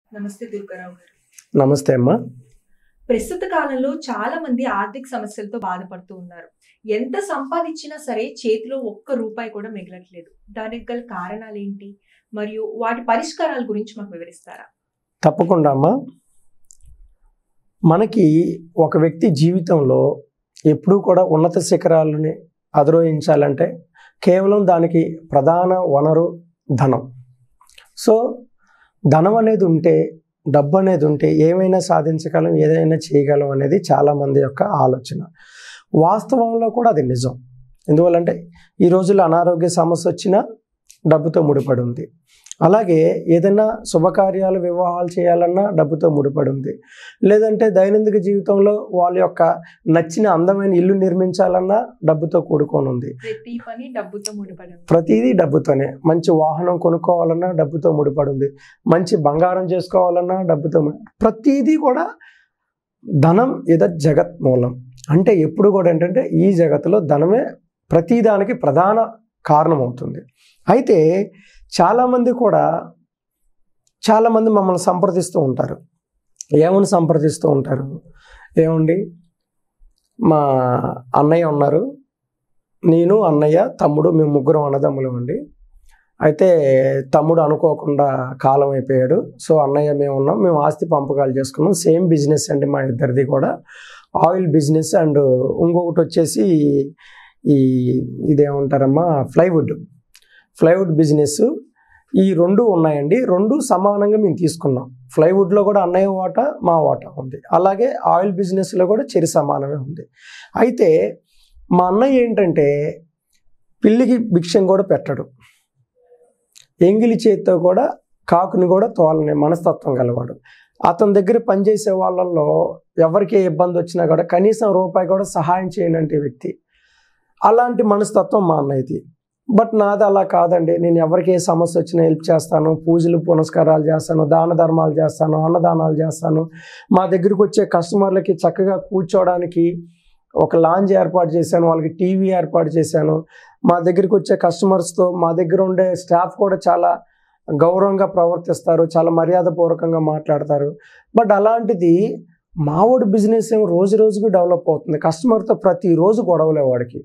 నమస్తే దుర్గారావు గారు నమస్తే అమ్మా ప్రస్తుత కాలంలో చాలా మంది ఆర్థిక సమస్యలతో బాధపడుతూ ఉన్నారు ఎంత సంపాదించినా సరే చేతిలో ఒక్క రూపాయి కూడా మిగలట్లేదు దానికి గల కారణాలు ఏంటి మరియు వాటి పరిష్కారాల గురించి మాకు వివరిస్తారా తప్పకుండా అమ్మా మనకి ఒక వ్యక్తి జీవితంలో ఎప్పుడూ కూడా ఉన్నత శిఖరాలని అధిరోహించాలంటే కేవలం దానికి ప్రధాన వనరు ధనం సో ధనం అనేది ఉంటే డబ్బు అనేది ఉంటే ఏమైనా సాధించగలం ఏదైనా చేయగలం అనేది చాలామంది యొక్క ఆలోచన వాస్తవంలో కూడా అది నిజం ఎందువల్లంటే ఈ రోజుల్లో అనారోగ్య సమస్య వచ్చినా డబ్బుతో ముడిపడి ఉంది అలాగే ఏదైనా శుభకార్యాలు వివాహాలు చేయాలన్నా డబ్బుతో ముడిపడి ఉంది లేదంటే దైనందిక జీవితంలో వాళ్ళ యొక్క నచ్చిన అందమైన ఇల్లు నిర్మించాలన్నా డబ్బుతో కూడుకొని ఉంది ప్రతి పని డబ్బుతో ముడిపడి ఉంది. ప్రతిదీ డబ్బుతోనే మంచి వాహనం కొనుక్కోవాలన్నా డబ్బుతో ముడిపడి ఉంది మంచి బంగారం చేసుకోవాలన్నా డబ్బుతో ముడి ప్రతిదీ కూడా ధనం ఇద జగత్ మూలం అంటే ఎప్పుడు కూడా ఏంటంటే ఈ జగత్తులో ధనమే ప్రతిదానికి ప్రధాన కారణం అవుతుంది అయితే చాలామంది కూడా చాలామంది మమ్మల్ని సంప్రదిస్తూ ఉంటారు ఏమని సంప్రదిస్తూ ఉంటారు ఏమండి మా అన్నయ్య ఉన్నారు నేను అన్నయ్య తమ్ముడు మేము ముగ్గురం అన్నదమ్ములం అండి అయితే తమ్ముడు అనుకోకుండా కాలం అయిపోయాడు సో అన్నయ్య మేము ఉన్నాం మేము ఆస్తి పంపకాలు చేసుకున్నాం సేమ్ బిజినెస్ అండి మా ఇద్దరిది కూడా ఆయిల్ బిజినెస్ అండ్ ఇంకొకటి వచ్చేసి ఈ ఇదేమంటారమ్మా ప్లైవుడ్ ప్లైవుడ్ బిజినెస్ ఈ రెండు ఉన్నాయండి రెండు సమానంగా మేము తీసుకున్నాం ప్లైవుడ్లో కూడా అన్నయ్య వాటా మా వాటా ఉంది అలాగే ఆయిల్ బిజినెస్లో కూడా చెరి సమానమే ఉంది అయితే మా అన్నయ్య ఏంటంటే పిల్లికి భిక్షం కూడా పెట్టడు ఎంగిలి చేతితో కూడా కాకుని కూడా తోలనే మనస్తత్వం గలవాడు అతని దగ్గర పనిచేసే వాళ్ళల్లో ఎవరికి ఏ ఇబ్బంది వచ్చినా కూడా కనీసం రూపాయి కూడా సహాయం చేయనంటే వ్యక్తి అలాంటి మనస్తత్వం మా అన్నయ్యది బట్ నాది అలా కాదండి నేను ఎవరికి ఏ సమస్య వచ్చినా హెల్ప్ చేస్తాను పూజలు పునస్కారాలు చేస్తాను దాన ధర్మాలు చేస్తాను అన్నదానాలు చేస్తాను మా దగ్గరికి వచ్చే కస్టమర్లకి చక్కగా కూర్చోవడానికి ఒక లాంజ్ ఏర్పాటు చేశాను వాళ్ళకి టీవీ ఏర్పాటు చేశాను మా దగ్గరికి వచ్చే కస్టమర్స్తో మా దగ్గర ఉండే స్టాఫ్ కూడా చాలా గౌరవంగా ప్రవర్తిస్తారు చాలా మర్యాదపూర్వకంగా మాట్లాడతారు బట్ అలాంటిది మావోడి బిజినెస్ ఏమో రోజు రోజుకి డెవలప్ అవుతుంది కస్టమర్తో ప్రతిరోజు గొడవలే వాడికి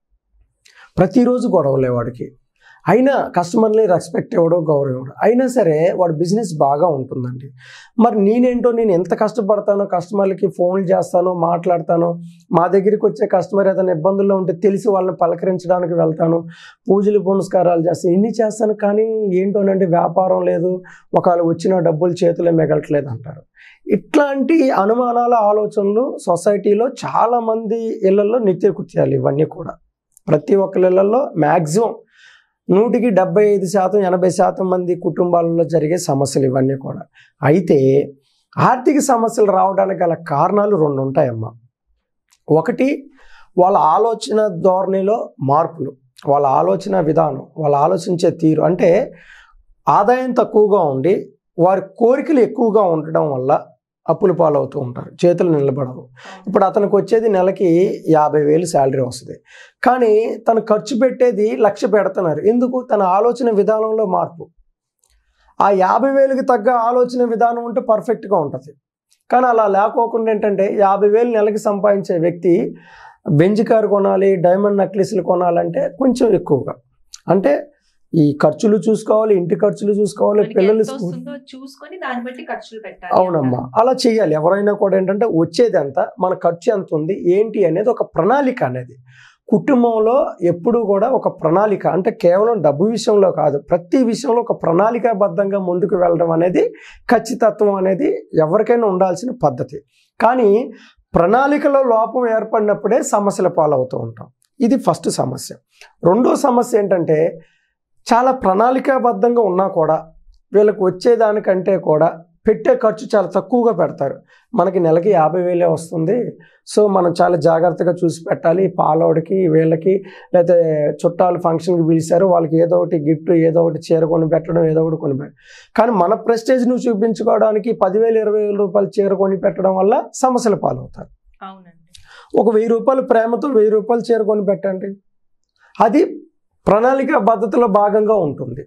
ప్రతిరోజు గొడవలే వాడికి అయినా కస్టమర్ని రెస్పెక్ట్ ఇవ్వడం గౌరవం ఇవ్వడం అయినా సరే వాడు బిజినెస్ బాగా ఉంటుందండి మరి నేనేంటో నేను ఎంత కష్టపడతానో కస్టమర్లకి ఫోన్లు చేస్తాను మాట్లాడతాను మా దగ్గరికి వచ్చే కస్టమర్ ఏదైనా ఇబ్బందుల్లో ఉంటే తెలిసి వాళ్ళని పలకరించడానికి వెళ్తాను పూజలు పునస్కారాలు చేస్తాను ఇన్ని చేస్తాను కానీ ఏంటోనండి వ్యాపారం లేదు ఒకవేళ వచ్చిన డబ్బులు చేతిలో మిగలట్లేదు అంటారు ఇట్లాంటి అనుమానాల ఆలోచనలు సొసైటీలో చాలామంది ఇళ్లలో నిత్యకృత్యాలు ఇవన్నీ కూడా ప్రతి ఒక్కరి ఇళ్లలో మ్యాక్సిమం నూటికి డెబ్బై ఐదు శాతం ఎనభై శాతం మంది కుటుంబాలలో జరిగే సమస్యలు ఇవన్నీ కూడా అయితే ఆర్థిక సమస్యలు రావడానికి గల కారణాలు రెండు ఉంటాయమ్మా ఒకటి వాళ్ళ ఆలోచన ధోరణిలో మార్పులు వాళ్ళ ఆలోచన విధానం వాళ్ళు ఆలోచించే తీరు అంటే ఆదాయం తక్కువగా ఉండి వారి కోరికలు ఎక్కువగా ఉండడం వల్ల అప్పులు పాలవుతూ ఉంటారు చేతులు నిలబడవు ఇప్పుడు అతనికి వచ్చేది నెలకి యాభై వేలు శాలరీ వస్తుంది కానీ తను ఖర్చు పెట్టేది లక్ష పెడుతున్నారు ఎందుకు తన ఆలోచన విధానంలో మార్పు ఆ యాభై వేలకు తగ్గ ఆలోచన విధానం ఉంటే పర్ఫెక్ట్గా ఉంటుంది కానీ అలా లేకోకుండా ఏంటంటే యాభై వేలు నెలకి సంపాదించే వ్యక్తి బెంజ్ కారు కొనాలి డైమండ్ నెక్లెస్లు కొనాలంటే కొంచెం ఎక్కువగా అంటే ఈ ఖర్చులు చూసుకోవాలి ఇంటి ఖర్చులు చూసుకోవాలి మనకి పిల్లలు ఎంత స్కూల్ వస్తుందో చూసుకొని దాన్ని బట్టి ఖర్చులు పెట్టాలి అవునమ్మా అలా చేయాలి ఎవరైనా కూడా ఏంటంటే వచ్చేది ఎంత మన ఖర్చు ఎంత ఉంది ఏంటి అనేది ఒక ప్రణాళిక అనేది కుటుంబంలో ఎప్పుడూ కూడా ఒక ప్రణాళిక అంటే కేవలం డబ్బు విషయంలో కాదు ప్రతి విషయంలో ఒక ప్రణాళికాబద్ధంగా ముందుకు వెళ్ళడం అనేది ఖచ్చితత్వం అనేది ఎవరికైనా ఉండాల్సిన పద్ధతి కానీ ప్రణాళికలో లోపం ఏర్పడినప్పుడే సమస్యల పాలవుతూ ఉంటాం ఇది ఫస్ట్ సమస్య రెండో సమస్య ఏంటంటే చాలా ప్రణాళికాబద్ధంగా ఉన్నా కూడా వీళ్ళకి వచ్చేదానికంటే కూడా పెట్టే ఖర్చు చాలా తక్కువగా పెడతారు మనకి నెలకి యాభై వేలే వస్తుంది సో మనం చాలా జాగ్రత్తగా చూసి పెట్టాలి పాలోడికి వీళ్ళకి లేకపోతే చుట్టాలు ఫంక్షన్కి పిలిచారు వాళ్ళకి ఏదో ఒకటి గిఫ్ట్ ఏదో ఒకటి చీర కొని పెట్టడం ఏదో ఒకటి కొని పెట్టడం కానీ మన ప్రెస్టేజ్ నువ్వు చూపించుకోవడానికి పదివేలు ఇరవై వేల రూపాయలు చీర కొని పెట్టడం వల్ల సమస్యల పాలవుతారు అవునండి ఒక వెయ్యి రూపాయలు ప్రేమతో వెయ్యి రూపాయలు చీర కొని పెట్టండి అది ప్రణాళిక పద్ధతిలో భాగంగా ఉంటుంది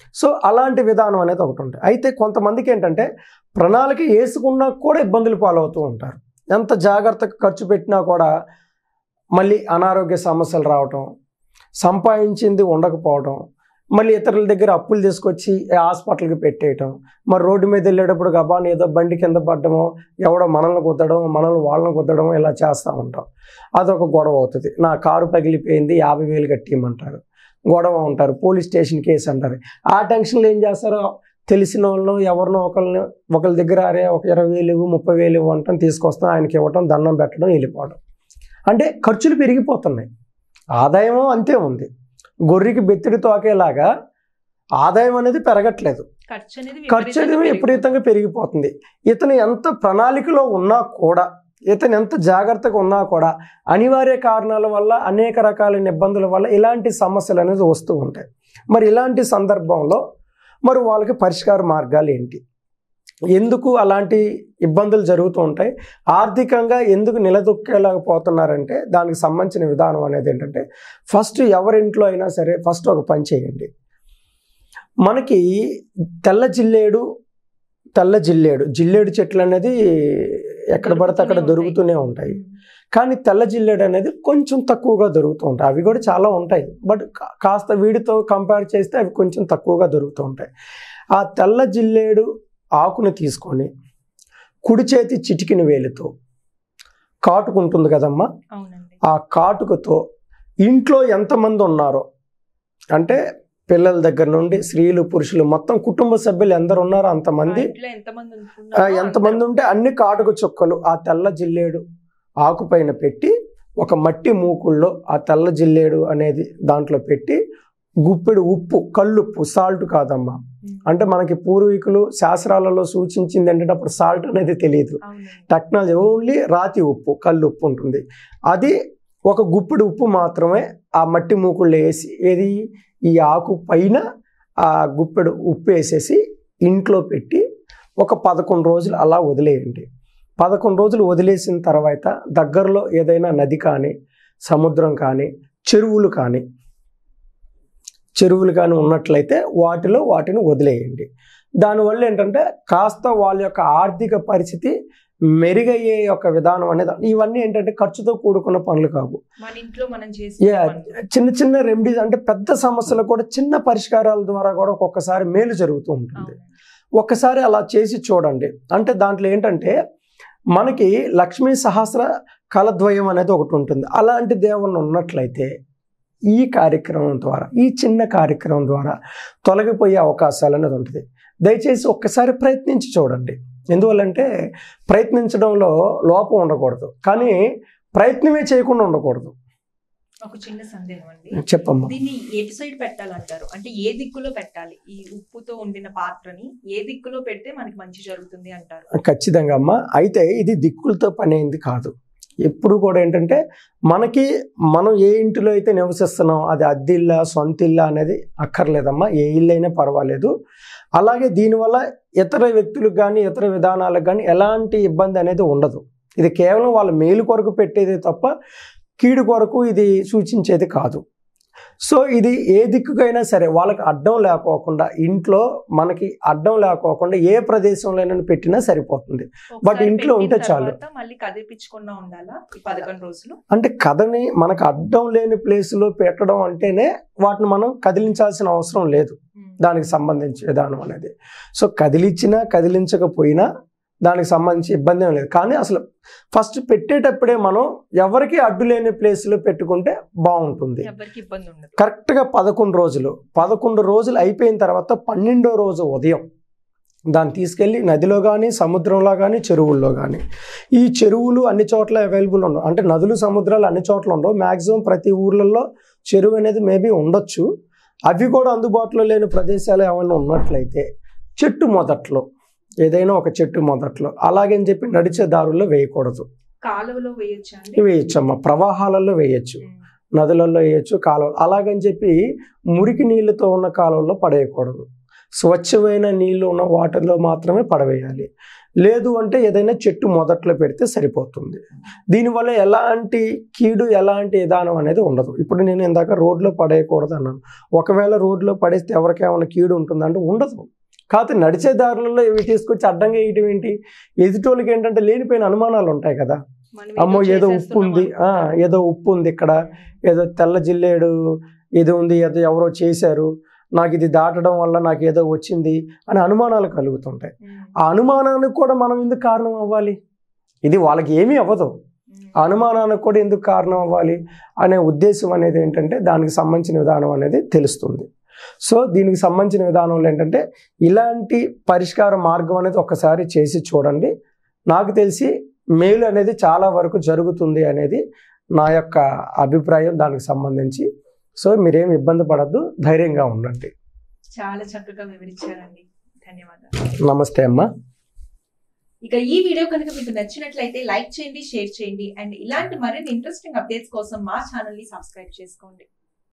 సో అలాంటి విధానం అనేది ఒకటి ఉంటుంది అయితే కొంతమందికి ఏంటంటే ప్రణాళిక వేసుకున్నా కూడా ఇబ్బందులు పాలవుతూ ఉంటారు ఎంత జాగ్రత్తగా ఖర్చు పెట్టినా కూడా మళ్ళీ అనారోగ్య సమస్యలు రావటం సంపాదించింది ఉండకపోవడం మళ్ళీ ఇతరుల దగ్గర అప్పులు తీసుకొచ్చి హాస్పిటల్కి పెట్టేయటం మరి రోడ్డు మీద వెళ్ళేటప్పుడు గబాన్ ఏదో బండి కింద పడ్డమో ఎవడో మనల్ని కుద్దడం మనల్ని వాళ్ళని కుద్దడం ఇలా చేస్తూ ఉంటాం అదొక గొడవ అవుతుంది నా కారు పగిలిపోయింది యాభై వేలు కట్టియమంటారు గొడవ ఉంటారు పోలీస్ స్టేషన్ కేసు అంటారు ఆ టెన్షన్లో ఏం చేస్తారో తెలిసిన వాళ్ళు ఎవరినో ఒకరిని ఒకరి దగ్గర అరే ఒక ఇరవై వేలు ఇవ్వు, ముప్పై వేలు ఇవ్వటం తీసుకొస్తాం ఆయనకి ఇవ్వటం దండం పెట్టడం వెళ్ళిపోవడం అంటే ఖర్చులు పెరిగిపోతున్నాయి ఆదాయం అంతే ఉంది గొర్రెకి బెత్తిడి తోకేలాగా ఆదాయం అనేది పెరగట్లేదు ఖర్చు అనేది ఖర్చు అనేది విపరీతంగా విపరీతంగా పెరిగిపోతుంది ఇతను ఎంత ప్రణాళికలో ఉన్నా కూడా ఇతను ఎంత జాగ్రత్తగా ఉన్నా కూడా అనివార్య కారణాల వల్ల అనేక రకాలైన ఇబ్బందుల వల్ల ఇలాంటి సమస్యలు అనేది వస్తూ ఉంటాయి మరి ఇలాంటి సందర్భంలో మరి వాళ్ళకి పరిష్కార మార్గాలు ఏంటి ఎందుకు అలాంటి ఇబ్బందులు జరుగుతూ ఉంటాయి ఆర్థికంగా ఎందుకు నిలదొక్కేలేకపోతున్నారంటే దానికి సంబంధించిన విధానం అనేది ఏంటంటే ఫస్ట్ ఎవరింట్లో అయినా సరే ఫస్ట్ ఒక పని చేయండి మనకి తెల్ల జిల్లేడు తెల్ల జిల్లేడు జిల్లేడు చెట్లు అనేది ఎక్కడ పడితే అక్కడ దొరుకుతూనే ఉంటాయి కానీ తెల్ల జిల్లేడు అనేది కొంచెం తక్కువగా దొరుకుతూ ఉంటాయి అవి కూడా చాలా ఉంటాయి బట్ కా- కాస్త వీటితో కంపేర్ చేస్తే అవి కొంచెం తక్కువగా దొరుకుతూ ఉంటాయి ఆ తెల్ల జిల్లేడు ఆకును తీసుకొని కుడి చేతి చిటికిన వేలుతో కాటుకుంటుంది కదమ్మా అవునండి ఆ కాటుకతో ఇంట్లో ఎంతమంది ఉన్నారో అంటే పిల్లల దగ్గర నుండి స్త్రీలు పురుషులు మొత్తం కుటుంబ సభ్యులు ఎందరు ఉన్నారో అంతమంది ఆ ఇంట్లో ఎంతమంది ఆ, ఉంటున్నారో ఎంతమంది ఉంటే అన్ని కాటుక చుక్కలు ఆ తెల్ల జిల్లేడు ఆకు పైన పెట్టి ఒక మట్టి మూకుల్లో ఆ తెల్ల జిల్లేడు అనేది దాంట్లో పెట్టి గుప్పెడు ఉప్పు కల్లుప్పు సాల్ట్ కాదమ్మా ఉమ్. అంటే మనకి పూర్వీకులు శాస్త్రాలలో సూచించింది ఏంటంటే అప్పుడు సాల్ట్ అనేది తెలియదు అవునండి టెక్నాలజీ ఓన్లీ రాతి ఉప్పు కల్లు ఉప్పు ఉంటుంది అది ఒక గుప్పిడి ఉప్పు మాత్రమే ఆ మట్టి మూకుళ్ళు వేసి ఏది ఈ ఆకు పైన ఆ గుప్పెడు ఉప్పు వేసేసి ఇంట్లో పెట్టి ఒక పదకొండు రోజులు అలా వదిలేయండి పదకొండు రోజులు వదిలేసిన తర్వాత దగ్గరలో ఏదైనా నది కానీ సముద్రం కానీ చెరువులు కానీ చెరువులు కానీ ఉన్నట్లయితే వాటిలో వాటిని వదిలేయండి దానివల్ల ఏంటంటే కాస్త వాళ్ళ యొక్క ఆర్థిక పరిస్థితి మెరుగయ్యే యొక్క విధానం అనేది ఇవన్నీ ఏంటంటే ఖర్చుతో కూడుకున్న పనులు కావు మన ఇంట్లో మనం చేసే Yeah, చిన్న చిన్న రెమెడీస్ అంటే పెద్ద సమస్యలు కూడా చిన్న పరిష్కారాల ద్వారా కూడా ఒక్కొక్కసారి మేలు జరుగుతూ ఉంటుంది ఒక్కసారి అలా చేసి చూడండి అంటే దాంట్లో ఏంటంటే మనకి లక్ష్మీ సహస్ర కలద్వయం అనేది ఒకటి ఉంటుంది అలాంటి దేవుళ్ళు ఉన్నట్లయితే ఈ కార్యక్రమం ద్వారా ఈ చిన్న కార్యక్రమం ద్వారా తొలగిపోయే అవకాశాలు అనేది ఉంటుంది దయచేసి ఒక్కసారి ప్రయత్నించి చూడండి ఎందువల్లంటే ప్రయత్నించడంలో లోపం ఉండకూడదు కానీ ప్రయత్నమే చేయకుండా ఉండకూడదు ఒక చిన్న సందేహం అండి చెప్పమ్మా దీన్ని ఎటు సైడ్ పెట్టాలంటారు అంటే ఏ దిక్కులో పెట్టాలి ఈ ఉప్పుతో ఉండిన పాత్రని ఏ దిక్కులో పెడితే మనకి మంచి జరుగుతుంది అంటారు ఖచ్చితంగా అమ్మా అయితే ఇది దిక్కులతో పని అయింది కాదు ఎప్పుడు కూడా ఏంటంటే మనకి మనం ఏ ఇంటిలో అయితే నివసిస్తున్నాం అది అద్దె ఇల్లా సొంత ఇల్లా అనేది అక్కర్లేదమ్మా ఏ ఇల్లు అయినా పర్వాలేదు అలాగే దీనివల్ల ఇతర వ్యక్తులకు కానీ ఇతర విధానాలకు కానీ ఎలాంటి ఇబ్బంది అనేది ఉండదు ఇది కేవలం వాళ్ళ మేలు కొరకు పెట్టేది తప్ప కీడు కొరకు ఇది సూచించేది కాదు సో ఇది ఏ దిక్కుకైనా సరే వాళ్ళకి అడ్డం లేకోకుండా ఇంట్లో మనకి అడ్డం లేకోకుండా ఏ ప్రదేశంలో పెట్టినా సరిపోతుంది ఒకసారి ఇంట్లో పెట్టిన ఉంటే చాలు. తర్వాత మళ్ళీ కదిలిపించకుండా ఉండాలా ఈ పదకొండు రోజులు అంటే కథని మనకు అడ్డం లేని ప్లేస్లో పెట్టడం అంటేనే వాటిని మనం కదిలించాల్సిన అవసరం లేదు ఉమ్. దానికి సంబంధించి విధానం అనేది సో కదిలించినా కదిలించకపోయినా దానికి సంబంధించి ఇబ్బంది ఏం లేదు కానీ అసలు ఫస్ట్ పెట్టేటప్పుడే మనం ఎవరికి అడ్డు లేని ప్లేస్లో పెట్టుకుంటే బాగుంటుంది ఎవరికి ఇబ్బంది ఉండదు కరెక్ట్గా పదకొండు రోజులు పదకొండు రోజులు అయిపోయిన తర్వాత పన్నెండో రోజు ఉదయం దాన్ని తీసుకెళ్ళి నదిలో కానీ సముద్రంలో కానీ చెరువుల్లో కానీ ఈ చెరువులు అన్ని చోట్ల అవైలబుల్ ఉండవు అంటే నదులు సముద్రాలు అన్ని చోట్ల ఉండవు మ్యాక్సిమం ప్రతి ఊర్లలో చెరువు అనేది మేబీ ఉండొచ్చు అవి కూడా అందుబాటులో లేని ప్రదేశాలు ఏమైనా ఉన్నట్లయితే చెట్టు మొదట్లో ఏదైనా ఒక చెట్టు మొదట్లో అలాగని చెప్పి నడిచే దారుల్లో వేయకూడదు కాలువలో వేయొచ్చా అండి వేయచ్చమ్మా ప్రవాహాలలో వేయచ్చు ఉమ్. నదులలో వేయచ్చు కాలువలు అలాగని చెప్పి మురికి నీళ్ళతో ఉన్న కాలువల్లో పడేయకూడదు స్వచ్ఛమైన నీళ్ళు ఉన్న వాటర్లో మాత్రమే పడవేయాలి లేదు అంటే ఏదైనా చెట్టు మొదట్లో పెడితే సరిపోతుంది దీనివల్ల ఎలాంటి కీడు ఎలాంటి విధానం అనేది ఉండదు ఇప్పుడు నేను ఇందాక రోడ్లో పడేయకూడదు అన్నాను ఒకవేళ రోడ్లో పడేస్తే ఎవరికేమైనా కీడు ఉంటుందంటే ఉండదు కాకపోతే నడిచే దారులలో ఇవి తీసుకొచ్చి అడ్డంగా వేయటం ఏంటి ఎదుటోళ్ళకి ఏంటంటే లేనిపోయిన అనుమానాలు ఉంటాయి కదా మనం అమ్మో ఏదో ఉప్పు చేసేస్తున్నాం ఉంది ఆ, అనుకుంటారు. ఏదో ఉప్పు ఉంది ఇక్కడ ఏదో తెల్ల జిల్లేడు ఇది ఉంది ఏదో ఎవరో చేశారు నాకు ఇది దాటడం వల్ల నాకు ఏదో వచ్చింది అని అనుమానాలు కలుగుతుంటాయి ఉమ్, ఆ అనుమానానికి కూడా మనం ఎందుకు కారణం అవ్వాలి ఇది వాళ్ళకి ఏమీ అవ్వదు ఉమ్, ఆ అనుమానానికి కూడా ఎందుకు కారణం అవ్వాలి అనే ఉద్దేశం అనేది ఏంటంటే దానికి సంబంధించిన విధానం అనేది తెలుస్తుంది సో దీనికి సంబంధించిన విధానంలో ఏంటంటే ఇలాంటి పరిష్కార మార్గం అనేది ఒకసారి చేసి చూడండి నాకు తెలిసి మేలు అనేది చాలా వరకు జరుగుతుంది అనేది నా యొక్క అభిప్రాయం దానికి సంబంధించి సో మీరేం ఇబ్బంది పడద్దు ధైర్యంగా ఉండండి చాలా చక్కగా వివరించారండి ధన్యవాదాలు నమస్తే అమ్మా ఇక ఈ వీడియో కనుక మీకు నచ్చినట్లయితే లైక్ చేయండి షేర్ చేయండి అండ్ ఇలాంటి మరిన్ని ఇంట్రెస్టింగ్ అప్డేట్స్ కోసం మా ఛానల్ ని సబ్స్క్రైబ్ చేసుకోండి